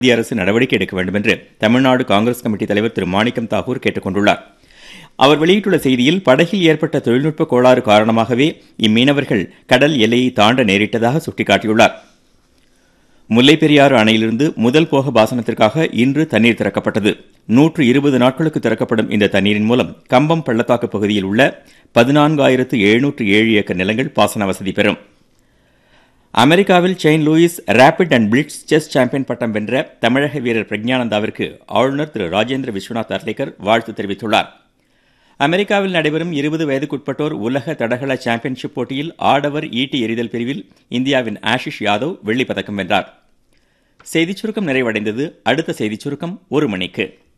மத்திய அரசு நடவடிக்கை எடுக்க வேண்டும் என்று தமிழ்நாடு காங்கிரஸ் கமிட்டி தலைவர் திரு மாணிக்கம் தாகூர் கேட்டுக் கொண்டுள்ளார் அவர் வெளியிட்டுள்ள செய்தியில் படகில் ஏற்பட்ட தொழில்நுட்ப கோளாறு காரணமாகவே இம்மீனவர்கள் கடல் எல்லையை தாண்ட நேரிட்டதாக சுட்டிக்காட்டியுள்ளார் முல்லைப் பெரியாறு அணையிலிருந்து முதல் போக பாசனத்திற்காக இன்று தண்ணீர் திறக்கப்பட்டது நூற்று இருபது நாட்களுக்கு திறக்கப்படும் இந்த தண்ணீரின் மூலம் கம்பம் பள்ளத்தாக்கு பகுதியில் உள்ள பதினான்காயிரத்து எழுநூற்று ஏழு ஏக்கர் நிலங்கள் பாசன வசதி பெறும் அமெரிக்காவில் Saint Louis rapid and blitz chess champion பட்டம் வென்ற தமிழக வீரர் பிரக்ஞானந்தாவிற்கு ஆளுநர் திரு ராஜேந்திர விஸ்வநாத் அர்லேக்கர் வாழ்த்து தெரிவித்துள்ளார் அமெரிக்காவில் நடைபெறும் இருபது வயதுக்குட்பட்டோர் உலக தடகள சாம்பியன்ஷிப் போட்டியில் ஆடவர் ஈட்டி எறிதல் பிரிவில் இந்தியாவின் ஆஷிஷ் யாதவ் வெள்ளிப் பதக்கம் வென்றார் செய்திச் சுருக்கம் நிறைவடைந்தது அடுத்த செய்திச் சுருக்கம் ஒரு மணிக்கு